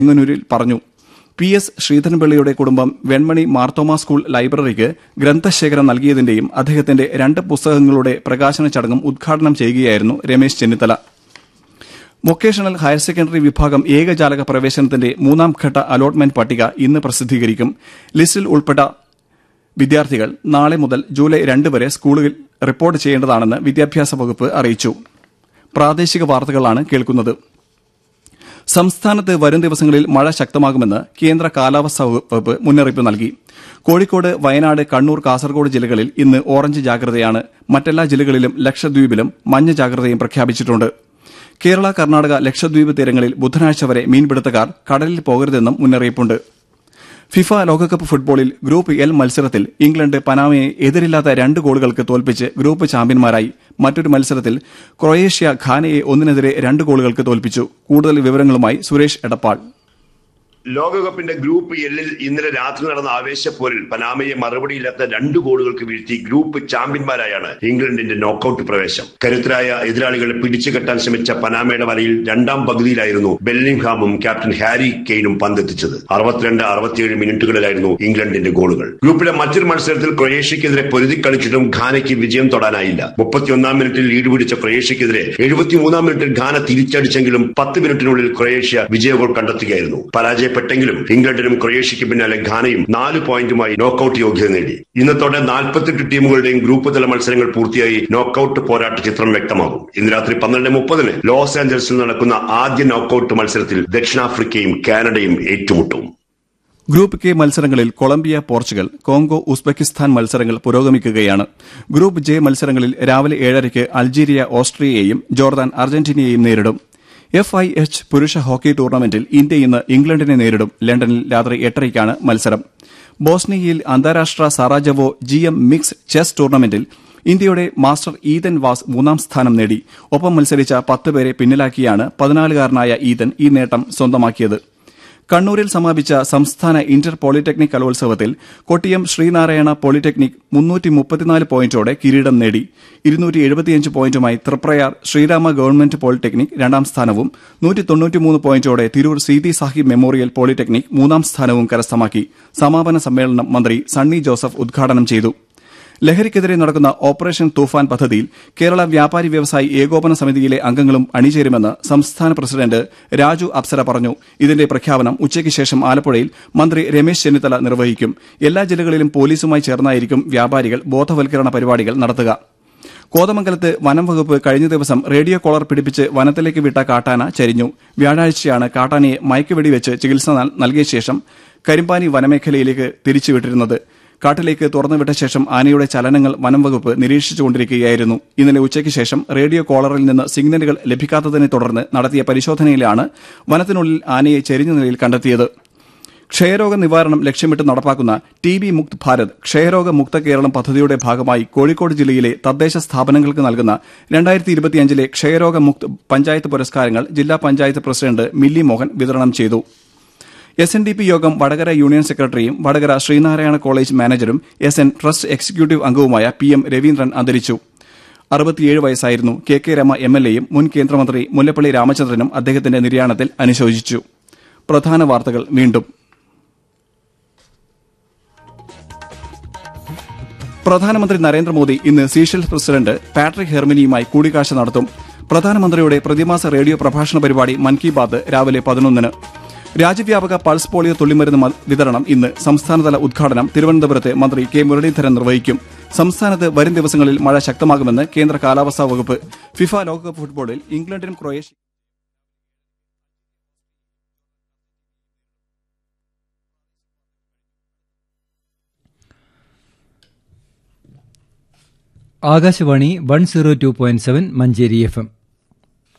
ചെങ്ങന്നൂരിൽ പറഞ്ഞു P S ശ്രീധരൻപിള്ളയുടെ കുടുംബം വെൺമണി മാർത്തോമ സ്കൂൾ ലൈബ്രറിക്ക് ഗ്രന്ഥശേഖരം നൽകിയതിന്റെയും അദ്ദേഹത്തിന്റെ രണ്ട് പുസ്തകങ്ങളുടെ പ്രകാശന ചടങ്ങും ഉദ്ഘാടനം ചെയ്യുകയായിരുന്നു Ramesh Chennithala vocational higher secondary വിഭാഗം ഏകജാലക പ്രവേശനത്തിന്റെ മൂന്നാം ഘട്ട അലോട്ട്മെന്റ് പട്ടിക ഇന്ന് പ്രസിദ്ധീകരിക്കും ലിസ്റ്റിൽ ഉൾപ്പെട്ട വിദ്യാർത്ഥികൾ നാളെ മുതൽ ജൂലൈ രണ്ട് വരെ സ്കൂളുകളിൽ റിപ്പോർട്ട് ചെയ്യേണ്ടതാണെന്ന് വിദ്യാഭ്യാസ വകുപ്പ് അറിയിച്ചു പ്രാദേശിക വാർത്തകളാണ് കേൾക്കുന്നത് സംസ്ഥാനത്ത് വരും ദിവസങ്ങളിൽ മഴ ശക്തമാകുമെന്ന് കേന്ദ്ര കാലാവസ്ഥാ വകുപ്പ് മുന്നറിയിപ്പ് നൽകി കോഴിക്കോട് വയനാട് കണ്ണൂർ കാസർഗോഡ് ജില്ലകളിൽ ഇന്ന് ഓറഞ്ച് ജാഗ്രതയാണ് മറ്റെല്ലാ ജില്ലകളിലും ലക്ഷദ്വീപിലും മഞ്ഞ ജാഗ്രതയും പ്രഖ്യാപിച്ചിട്ടുണ്ട് കേരള കർണാടക ലക്ഷദ്വീപ് തീരങ്ങളിൽ ബുധനാഴ്ച വരെ മീൻപിടുത്തക്കാർ കടലിൽ പോകരുതെന്നും മുന്നറിയിപ്പുണ്ട് ഫിഫ ലോകകപ്പ് ഫുട്ബോളിൽ ഗ്രൂപ്പ് എൽ മത്സരത്തിൽ ഇംഗ്ലണ്ട് പനാമയെ എതിരില്ലാത്ത രണ്ട് ഗോളുകൾക്ക് തോൽപ്പിച്ച് ഗ്രൂപ്പ് ചാമ്പ്യന്മാരായി മറ്റൊരു മത്സരത്തിൽ ക്രൊയേഷ്യ ഘാനയെ ഒന്നിനെതിരെ രണ്ട് ഗോളുകൾക്ക് തോൽപ്പിച്ചു കൂടുതൽ വിവരങ്ങളുമായി സുരേഷ് എടപ്പാൾ ലോകകപ്പിന്റെ ഗ്രൂപ്പ് എല്ലിൽ ഇന്നലെ രാത്രി നടന്ന ആവേശപ്പോരിൽ പനാമയെ മറുപടിയില്ലാത്ത രണ്ട് ഗോളുകൾക്ക് വീഴ്ത്തി ഗ്രൂപ്പ് ചാമ്പ്യന്മാരായാണ് ഇംഗ്ലണ്ടിന്റെ നോക്കൌട്ട് പ്രവേശം കരുത്തരായ എതിരാളികളെ പിടിച്ചുകെട്ടാൻ ശ്രമിച്ച പനാമയുടെ വലയിൽ രണ്ടാം പകുതിയിലായിരുന്നു ബെല്ലിംഗ്ഹാമും ക്യാപ്റ്റൻ ഹാരി കെയ്നും പന്തെത്തിച്ചത് അറുപത്തിരണ്ട് അറുപത്തിയേഴ് മിനിറ്റുകളിലായിരുന്നു ഇംഗ്ലണ്ടിന്റെ ഗോളുകൾ ഗ്രൂപ്പിലെ മറ്റൊരു മത്സരത്തിൽ ക്രൊയേഷ്യക്കെതിരെ പൊരുതി കളിച്ചിട്ടും ഘാനയ്ക്ക് വിജയം തൊടാനായില്ല മുപ്പത്തിയൊന്നാം മിനിറ്റിൽ ലീഡ് പിടിച്ച ക്രൊയേഷ്യക്കെതിരെ എഴുപത്തിമൂന്നാം മിനിറ്റിൽ ഘാന തിരിച്ചടിച്ചെങ്കിലും പത്ത് മിനിറ്റിനുള്ളിൽ ക്രൊയേഷ്യ വിജയ ഗോൾ കണ്ടെത്തുകയായിരുന്നു പരാജയ പരാജയപ്പെട്ടെങ്കിലും ഇംഗ്ലണ്ടിനും ക്രൊയേഷ്യയ്ക്ക് പിന്നാലെ ഘാനയും നാല് പോയിന്റുമായി നോക്കൌട്ട് യോഗ്യത നേടി ഇന്നത്തോടെ നാൽപ്പത്തെട്ട് ടീമുകളുടെയും ഗ്രൂപ്പ് തല മത്സരങ്ങൾ പൂർത്തിയായി നോക്കൌട്ട് പോരാട്ട ചിത്രം വ്യക്തമാകും ഇന്ന് രാത്രി പന്ത്രണ്ട് മുപ്പതിന് ലോസ് ആഞ്ചലസിൽ നടക്കുന്ന ആദ്യ നോക്കൌട്ട് മത്സരത്തിൽ ദക്ഷിണാഫ്രിക്കയും കാനഡയും ഏറ്റുമുട്ടും ഗ്രൂപ്പ് കെ മത്സരങ്ങളിൽ കൊളംബിയ പോർച്ചുഗൽ കോങ്കോ ഉസ്ബെക്കിസ്ഥാൻ മത്സരങ്ങൾ പുരോഗമിക്കുകയാണ് ഗ്രൂപ്പ് ജെ മത്സരങ്ങളിൽ രാവിലെ ഏഴരയ്ക്ക് അൾജീരിയ ഓസ്ട്രിയയെയും ജോർദാൻ അർജന്റീനയെയും നേരിടും എഫ് ഐ എച്ച് പുരുഷ ഹോക്കി ടൂർണമെന്റിൽ ഇന്ത്യ ഇന്ന് ഇംഗ്ലണ്ടിനെ നേരിടും ലണ്ടനിൽ രാത്രി എട്ടരയ്ക്കാണ് മത്സരം ബോസ്നിയയിൽ അന്താരാഷ്ട്ര Sarajevo G M mix chess ടൂർണമെന്റിൽ ഇന്ത്യയുടെ മാസ്റ്റർ ഈതൻ വാസ് മൂന്നാം സ്ഥാനം നേടി ഒപ്പം മത്സരിച്ച പത്ത് പേരെ പിന്നിലാക്കിയാണ് പതിനാലുകാരനായ ഈതൻ ഈ നേട്ടം സ്വന്തമാക്കിയത് കണ്ണൂരിൽ സമാപിച്ച സംസ്ഥാന ഇന്റർ പോളിടെക്നിക് കലോത്സവത്തിൽ കൊട്ടിയം ശ്രീനാരായണ പോളിടെക്നിക് മുന്നൂറ്റി മുപ്പത്തിനാല് പോയിന്റോടെ കിരീടം നേടി ഇരുന്നൂറ്റി എഴുപത്തിയഞ്ച് പോയിന്റുമായി തൃപ്രയാർ ശ്രീരാമ ഗവൺമെന്റ് പോളിടെക്നിക് രണ്ടാം സ്ഥാനവും നൂറ്റി തൊണ്ണൂറ്റിമൂന്ന് പോയിന്റോടെ തിരൂർ സീതി സാഹിബ് മെമ്മോറിയൽ പോളിടെക്നിക് മൂന്നാം സ്ഥാനവും കരസ്ഥമാക്കി സമാപന സമ്മേളനം മന്ത്രി സണ്ണി ജോസഫ് ഉദ്ഘാടനം ചെയ്തു ലഹരിക്കെതിരെ നടക്കുന്ന ഓപ്പറേഷൻ തൂഫാൻ പദ്ധതിയിൽ കേരള വ്യാപാരി വ്യവസായി ഏകോപന സമിതിയിലെ അംഗങ്ങളും അണിചേരുമെന്ന് സംസ്ഥാന പ്രസിഡന്റ് രാജു അപ്സര പറഞ്ഞു ഇതിന്റെ പ്രഖ്യാപനം ഉച്ചയ്ക്ക് ശേഷം ആലപ്പുഴയിൽ മന്ത്രി രമേശ് ചെന്നിത്തല നിർവഹിക്കും എല്ലാ ജില്ലകളിലും പോലീസുമായി ചേർന്നായിരിക്കും വ്യാപാരികൾ ബോധവൽക്കരണ പരിപാടികൾ നടത്തുക കോതമംഗലത്ത് വനം വകുപ്പ് കഴിഞ്ഞ ദിവസം റേഡിയോ കോളർ പിടിപ്പിച്ച് വനത്തിലേക്ക് വിട്ട കാട്ടാന ചരിഞ്ഞു വ്യാഴാഴ്ചയാണ് കാട്ടാനയെ മയക്കുവെടിവെച്ച് ചികിത്സ നൽകിയ ശേഷം കരിമ്പാനി വനമേഖലയിലേക്ക് തിരിച്ചുവിട്ടിരുന്നത് കാട്ടിലേക്ക് തുറന്നുവിട്ട ശേഷം ആനയുടെ ചലനങ്ങൾ വനം വകുപ്പ് നിരീക്ഷിച്ചുകൊണ്ടിരിക്കുകയായിരുന്നു ഇന്നലെ ഉച്ചയ്ക്ക് ശേഷം റേഡിയോ കോളറിൽ നിന്ന് സിഗ്നലുകൾ ലഭിക്കാത്തതിനെ തുടർന്ന് നടത്തിയ പരിശോധനയിലാണ് വനത്തിനുള്ളിൽ ആനയെ ചെരിഞ്ഞ നിലയിൽ കണ്ടെത്തിയത് ക്ഷയരോഗ നിവാരണം ലക്ഷ്യമിട്ട് നടപ്പാക്കുന്ന ടി ബി മുക്ത് ഭാരത് ക്ഷയരോഗ മുക്ത കേരളം പദ്ധതിയുടെ ഭാഗമായി കോഴിക്കോട് ജില്ലയിലെ തദ്ദേശ സ്ഥാപനങ്ങൾക്ക് നൽകുന്ന രണ്ടായിരത്തി ഇരുപത്തിയഞ്ചിലെ ക്ഷയരോഗ മുക്ത് പഞ്ചായത്ത് പുരസ്കാരങ്ങൾ ജില്ലാ പഞ്ചായത്ത് പ്രസിഡന്റ് മില്ലി മോഹൻ വിതരണം ചെയ്തു എസ് എൻ ഡി പി യോഗം വടകര യൂണിയൻ സെക്രട്ടറിയും വടകര ശ്രീനാരായണ കോളേജ് മാനേജരും എസ് എൻ ട്രസ്റ്റ് എക്സിക്യൂട്ടീവ് അംഗവുമായ പി എം രവീന്ദ്രൻ അന്തരിച്ചു അറുപത്തിയേഴ് വയസ്സായിരുന്നു K K Rama M L എയും മുൻ കേന്ദ്രമന്ത്രി മുല്ലപ്പള്ളി രാമചന്ദ്രനും അദ്ദേഹത്തിന്റെ നിര്യാണത്തിൽ അനുശോചിച്ചു പ്രധാന വാർത്തകൾ വീണ്ടും പ്രധാനമന്ത്രി നരേന്ദ്രമോദി ഇന്ന് സീഷെൽസ് പ്രസിഡന്റ് പാട്രിക് ഹെർമിനിയുമായി കൂടിക്കാഴ്ച നടത്തും പ്രധാനമന്ത്രിയുടെ പ്രതിമാസ റേഡിയോ പ്രഭാഷണ പരിപാടി മൻ കി ബാത് രാവിലെ പതിനൊന്നിന് രാജ്യവ്യാപക പൾസ് പോളിയോ തുള്ളിമരുന്ന് വിതരണം ഇന്ന് സംസ്ഥാനതല ഉദ്ഘാടനം തിരുവനന്തപുരത്ത് മന്ത്രി കെ മുരളീധരൻ നിർവഹിക്കും സംസ്ഥാനത്ത് വരും ദിവസങ്ങളിൽ മഴ ശക്തമാകുമെന്ന് കേന്ദ്ര കാലാവസ്ഥാ വകുപ്പ് ഫിഫ ലോകകപ്പ് ഫുട്ബോളിൽ ഇംഗ്ലണ്ടിനും Croatia Akashvani one zero two point seven Manjeri F M